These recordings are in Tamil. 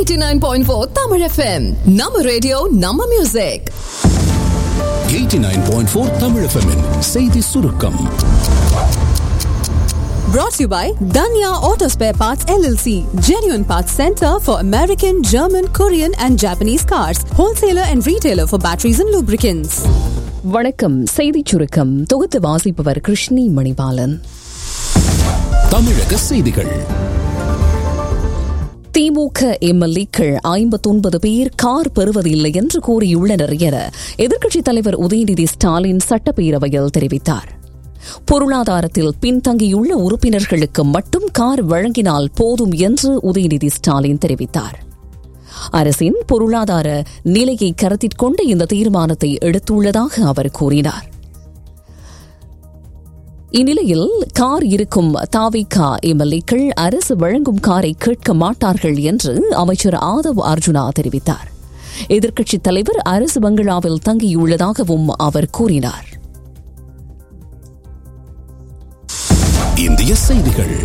89.4 Tamil FM. நம்ம ரேடியோ நம்ம மியூசிக் 89.4 தமிழ் FM -இன் செய்தி சுருக்கம் brought to you by Danya Auto Spare Parts LLC, genuine parts center for American, German, Korean and Japanese cars, wholesaler and retailer for batteries and lubricants. வணக்கம் செய்திச் சுருக்கம் தொகுத்து வாசிப்பவர் கிருஷ்ணி மணிபாலன் தமிழக செய்திகள் திமுக எம்எல்ஏக்கள் ஐம்பத்தொன்பது பேர் கார் பெறுவதில்லை என்று கூறியுள்ளனர் என எதிர்க்கட்சித் தலைவர் உதயநிதி ஸ்டாலின் சட்டப்பேரவையில் தெரிவித்தார் பொருளாதாரத்தில் பின்தங்கியுள்ள உறுப்பினர்களுக்கு மட்டும் கார் வழங்கினால் போதும் என்று உதயநிதி ஸ்டாலின் தெரிவித்தார் அரசின் பொருளாதார நிலையை கருத்தில் கொண்டு இந்த தீர்மானத்தை எடுத்துள்ளதாக அவர் கூறினார் இந்நிலையில் கார் இருக்கும் தாவிகா எம்எல்ஏக்கள் அரசு வழங்கும் காரை கேட்க மாட்டார்கள் என்று அமைச்சர் ஆதவ் அர்ஜுனா தெரிவித்தார் எதிர்க்கட்சித் தலைவர் அரசு பங்களாவில் தங்கியுள்ளதாகவும் அவர் கூறினார் இந்திய செய்திகள்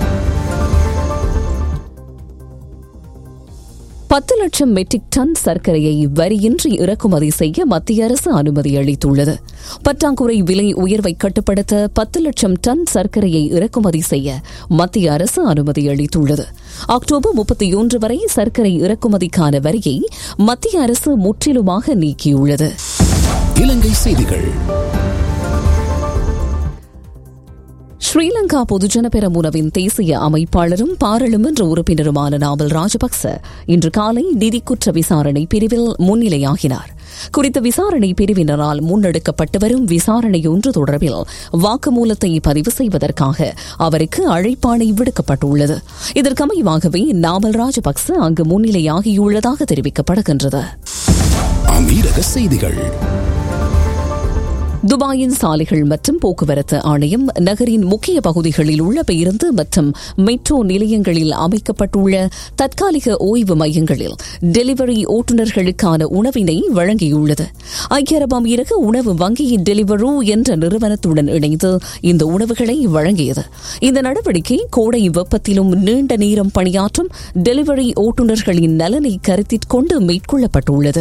பத்து லட்சம் மெட்ரிக் டன் சர்க்கரையை வரியின்றி இறக்குமதி செய்ய மத்திய அரசு அனுமதி அளித்துள்ளது பற்றாக்குறை விலை உயர்வை கட்டுப்படுத்த பத்து லட்சம் டன் சர்க்கரையை இறக்குமதி செய்ய மத்திய அரசு அனுமதி அளித்துள்ளது அக்டோபர் முப்பத்தி ஒன்று வரை சர்க்கரை இறக்குமதிக்கான வரியை மத்திய அரசு முற்றிலுமாக நீக்கியுள்ளது இலங்கை செய்திகள் ஸ்ரீலங்கா பொதுஜன பெரமுனவின் தேசிய அமைப்பாளரும் பாராளுமன்ற உறுப்பினருமான நாவல் ராஜபக்ச இன்று காலை நிதி குற்ற விசாரணை பிரிவில் முன்னிலையாகினார் குறித்த விசாரணை பிரிவினரால் முன்னெடுக்கப்பட்டு வரும் விசாரணையொன்று தொடர்பில் வாக்குமூலத்தை பதிவு செய்வதற்காக அவருக்கு அழைப்பாணை விடுக்கப்பட்டுள்ளது இதற்கமைவாகவே நாமல் ராஜபக்ச அங்கு முன்னிலையாகியுள்ளதாக தெரிவிக்கப்படுகின்றது அமீரக செய்திகள் துபாயின் சாலைகள் மற்றும் போக்குவரத்து ஆணையம் நகரின் முக்கிய பகுதிகளில் உள்ள பேருந்து மற்றும் மெட்ரோ நிலையங்களில் அமைக்கப்பட்டுள்ள தற்காலிக ஓய்வு மையங்களில் டெலிவரி ஓட்டுநர்களுக்கான உணவினை வழங்கியுள்ளது ஐக்கிய அரபு அமீரக உணவு வங்கியின் டெலிவரு என்ற நிறுவனத்துடன் இணைந்து இந்த உணவுகளை வழங்கியது இந்த நடவடிக்கை கோடை வெப்பத்திலும் நீண்ட நேரம் பணியாற்றும் டெலிவரி ஓட்டுநர்களின் நலனை கருத்தில் கொண்டு மேற்கொள்ளப்பட்டுள்ளது